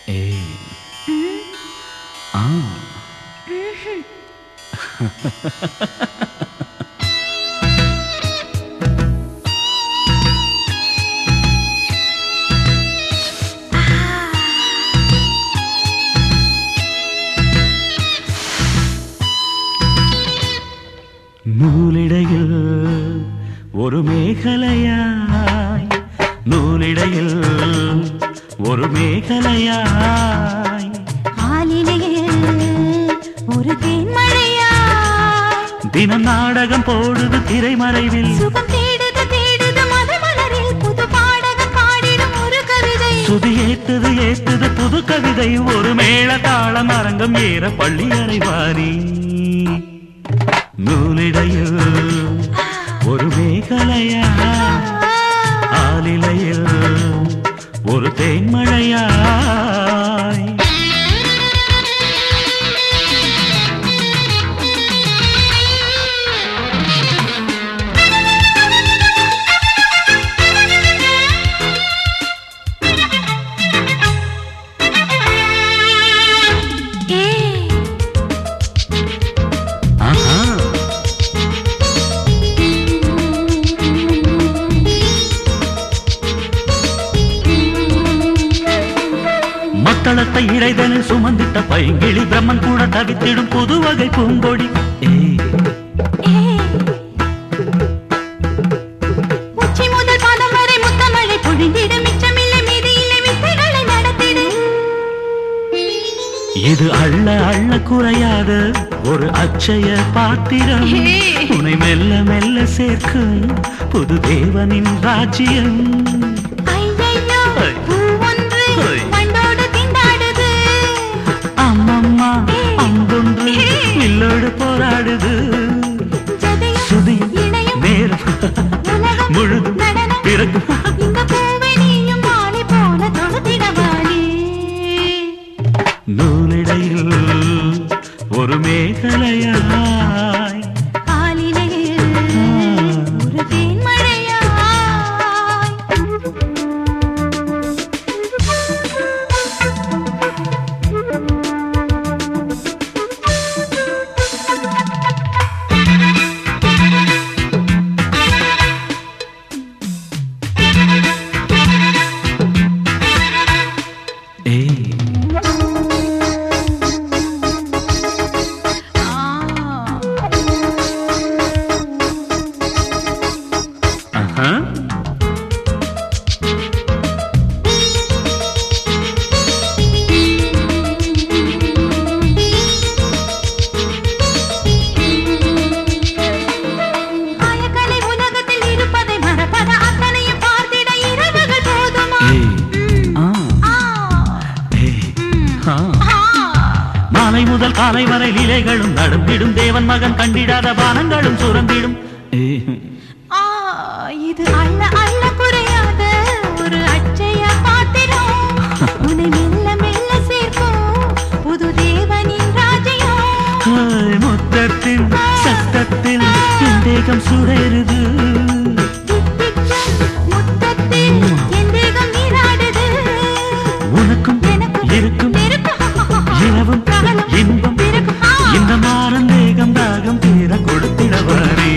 ஏய் ஆ நூலிடையில் ஒரு மேகலையாய் நூலிடையில் ஒரு மேகலையாய் ஆலிலையில் ஒரு தேன்மழையா தினம் நாடகம் போடுது திரைமறைவில் சுகம் தேடுது தேடுது மதமலரில் புது பாடகம் பாடிடும் ஒரு கவிதை சுதி ஏத்துது ஏத்துது புது கவிதை ஒரு மேள தாளம் அரங்கம் ஏற பள்ளி அறைவாரி நூலிடையில் ஒரு மேகலையா ஆலிலையில் ஒரு தேன்மழையாய் ஏய், ஆஹா மத்தளத்தை இடைதனில் சுமந்திட்ட பைங்கிளி பிரம்மன் கூட தவித்திடும் புது வகை பூங்கொடி ஏய் ஏய். உச்சி முதல் பாதம் வரை முத்தமழை பொழிந்திடு மிச்சமில்லை மீதியில்லை வித்தைகளை நடத்திடு இது அள்ள அள்ள குறையாத ஒரு அச்சய பாத்திரம் ஹே. உனை மெல்ல மெல்ல சேர்க்கும் புது தேவனின் ராஜ்யம் ஐயையோ, ஐ. பூ ஒன்று ஐ. வண்டோடு திண்டாடுது அம்மம்மா ஹே. அங்கொன்று ஹே. வில்லோடு போராடுது ஜதையும் சுதி இணையும் நேரம் உலகம் முழுதும் நடனம் பிறக்கும் இந்த பூவை நீயும் வாலி போல தொடுத்திடவாளி நூலிடையில் ஒரு மேகலையாய் காலிலையில் ஒரு தேன்மழையாய் ஏய் ஆஹா ஆயக்கலை உலகத்தில் இருப்பதை மறப்பத அத்தனையும் பார்த்திட இரவுகள் போதுமா ஏய் ஆ ஆ, ஏய் ஆ ஆ. மாலை முதல் காலை வரை லீலைகளும் நடந்திடும் தேவன் மகன் கண்டிடாத பானங்களும் சுரந்திடும் ஏய் ஆ, இது அள்ள அள்ள குறையாத ஒரு அட்சய பாத்திரம் உன்னை மெல்ல மெல்ல சேர்க்கும் புது தேவனின் ராஜ்யம் ஹாய், முத்தத்தின் சத்தத்தில் என் தேகம் சுடருது தித்திக்கும் முத்தத்தில் என் தேகம் நீராடுது உனக்கும் எனக்கும் இருக்கும் நெருக்கம். இரவும் பகலும் இன்பம் பிறக்கும். ஆ. இந்த மாறன் தேகம் தாகம் தீர கொடுத்திடவாரே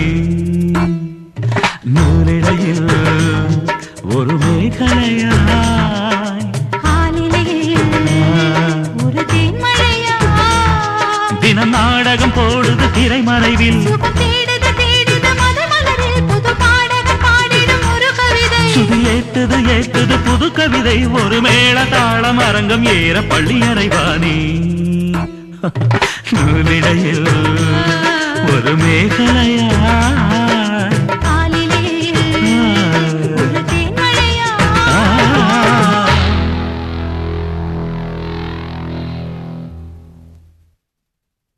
நூலிடையில் ஒரு மேகலையாய் காலிலையில் ஒரு தேன்மழையாய் தினம் நாடகம் போடுது திரைமறைவில் சுகம் தேடுது தேடுது மதமலரில் புது பாடகம் பாடிடும் ஒரு கவிதை சுதி ஏத்துது ஏத்துது புது கவிதை ஒரு மேள தாளம் அரங்கம் ஏற பள்ளி அறைவானி நூலிடையில் ஒரு மேகலையா